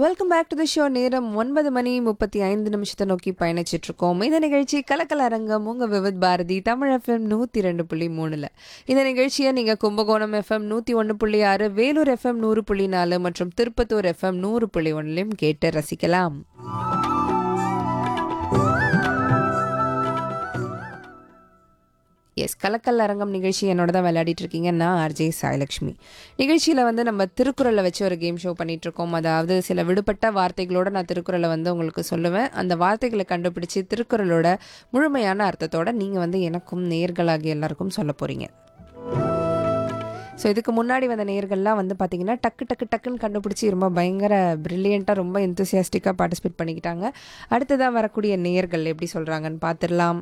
welcome back to the show நேரம் ஒன்பது மணி முப்பத்தி ஐந்து நிமிஷத்தை நோக்கி பயணிச்சிட்டு இருக்கோம் இந்த நிகழ்ச்சி கலக்கல் அரங்கம் உங்க விவித் பாரதி தமிழ் எஃப்எம் நூற்றி ரெண்டு புள்ளி மூணுல இந்த நிகழ்ச்சியை நீங்கள் கும்பகோணம் எஃப்எம் நூற்றி ஒன்று புள்ளி ஆறு வேலூர் எஃப்எம் நூறு புள்ளி நாலு மற்றும் திருப்பத்தூர் எஃப்எம் நூறு புள்ளி ஒன்றுலையும் கேட்டு ரசிக்கலாம் எஸ் கலக்கல் அரங்கம் நிகழ்ச்சி என்னோட தான் விளையாடிட்டு இருக்கீங்க நான் ஆர்ஜே சாய்லக்ஷ்மி நிகழ்ச்சியில் வந்து நம்ம திருக்குறளை வச்சு ஒரு கேம் ஷோ பண்ணிட்டு இருக்கோம் அதாவது சில விடுபட்ட வார்த்தைகளோட நான் திருக்குறளை வந்து உங்களுக்கு சொல்லுவேன் அந்த வார்த்தைகளை கண்டுபிடிச்சு திருக்குறளோட முழுமையான அர்த்தத்தோட நீங்கள் வந்து எனக்கும் நேர்களாகிய எல்லாருக்கும் சொல்ல போகிறீங்க ஸோ இதுக்கு முன்னாடி வந்த நேர்கள்லாம் வந்து பார்த்தீங்கன்னா டக்கு டக்கு டக்குன்னு கண்டுபிடிச்சி ரொம்ப பயங்கர ப்ரில்லியண்ட்டாக ரொம்ப எந்தூசியாஸ்டிக்காக பார்ட்டிசிபேட் பண்ணிக்கிட்டாங்க அடுத்ததாக வரக்கூடிய நேர்கள் எப்படி சொல்கிறாங்கன்னு பார்த்துடலாம்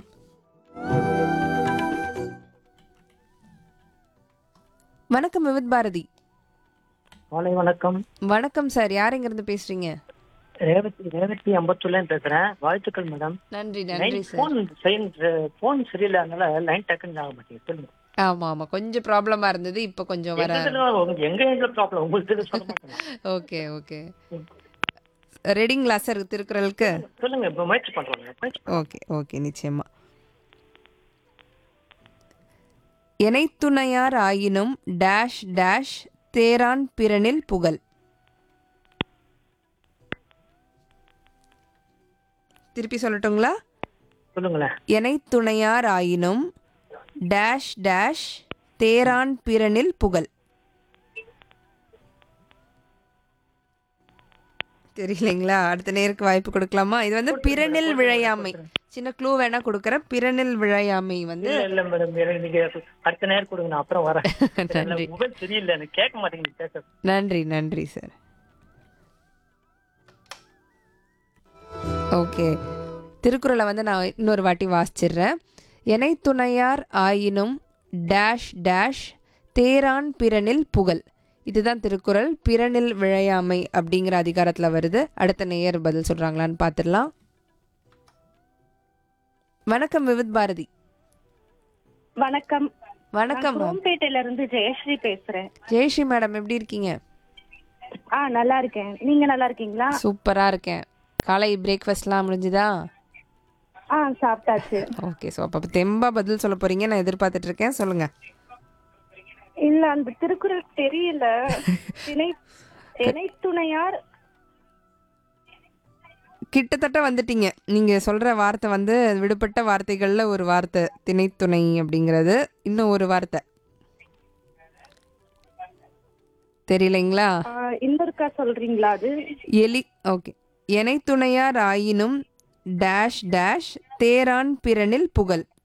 வணக்கம் விவித் பாரதி மாலை வணக்கம் வணக்கம் சார் யார் இருந்து பேசுறீங்க ரேவதி ரேவதி அம்பத்தூர்ல பேசுறேன் வாழ்த்துக்கள் மேடம் நன்றி நன்றி சார் போன் போன் சரியில்லாதனால லைன் டக்குன்னு ஆக மாட்டேங்குது சொல்லுங்க ஆமா ஆமா கொஞ்சம் ப்ராப்ளமா இருந்தது இப்போ கொஞ்சம் வர எங்க இதுல உங்க- எங்க எங்க ப்ராப்ளம் உங்களுக்கு இதுல சொல்ல மாட்டேங்க ஓகே ஓகே ரெடிங்களா சார் திருக்குறளுக்கு சொல்லுங்க இப்ப முயற்சி பண்றோம் முயற்சி ஓகே ஓகே நிச்சயமா எனைத்துணையார் ஆயினும் டேஷ் டேஷ் தேரான் பிறனில் புகழ் திருப்பி சொல்லட்டுங்களா சொல்லுங்களேன் எனைத்துணையார் ஆயினும் டேஷ் டேஷ் தேரான் பிறனில் புகழ் தெரியலைங்களா அடுத்த நேருக்கு வாய்ப்பு கொடுக்கலாமா இது வந்து பிறனில் விழையாமை சின்ன க்ளூ வேணா கொடுக்குறேன் பிறனில் விழையாமை வந்து இல்ல இல்ல மேடம் எனக்கு நீங்க அடுத்த நேரம் கொடுங்க நான் அப்புறம் வரேன் நன்றி மொபைல் சரியில்லை எனக்கு கேட்க மாட்டேங்குது பேச நன்றி நன்றி சார் ஓகே திருக்குறளை வந்து நான் இன்னொரு வாட்டி வாசிச்சிடுறேன் எனை துணையார் ஆயினும் டேஷ் டேஷ் தேரான் பிறனில் புகழ் இதுதான் திருக்குறள் பிறனில் விழையாமை அப்படிங்கிற அதிகாரத்தில் வருது அடுத்த நேயர் பதில் சொல்கிறாங்களான்னு பார்த்துடலாம் வணக்கம் விவித் பாரதி வணக்கம் வணக்கம் மேம் குரோம்பேட்டையில இருந்து ஜெயஸ்ரீ பேசுறேன் ஜெயஸ்ரீ மேடம் எப்படி இருக்கீங்க ஆ நல்லா இருக்கேன் நீங்க நல்லா இருக்கீங்களா சூப்பராக இருக்கேன் காலை பிரேக்ஃபாஸ்ட்லாம் முடிஞ்சுதா ஆ சாப்பிட்டாச்சு ஓகே ஸோ அப்போ தெம்பா பதில் சொல்ல போறீங்க நான் எதிர்பார்த்துட்டு இருக்கேன் சொல்லுங்க இல்ல அந்த திருக்குறள் தெரியல திணை திணை துணையார் கிட்டத்தட்ட வந்துட்டீங்க நீங்க சொல்ற வார்த்தை வந்து விடுபட்ட வார்த்தைகள்ல ஒரு வார்த்தை திணைத்துணை அப்படிங்கிறது இன்னும் ஒரு வார்த்தை தெரியலைங்களா ஆ, இன்னொருக்கா சொல்றீங்களா அது எலி ஓகே எனை துணையார் ஆயினும் டேஷ் டேஷ் தேரான் பிறனில் புகழ்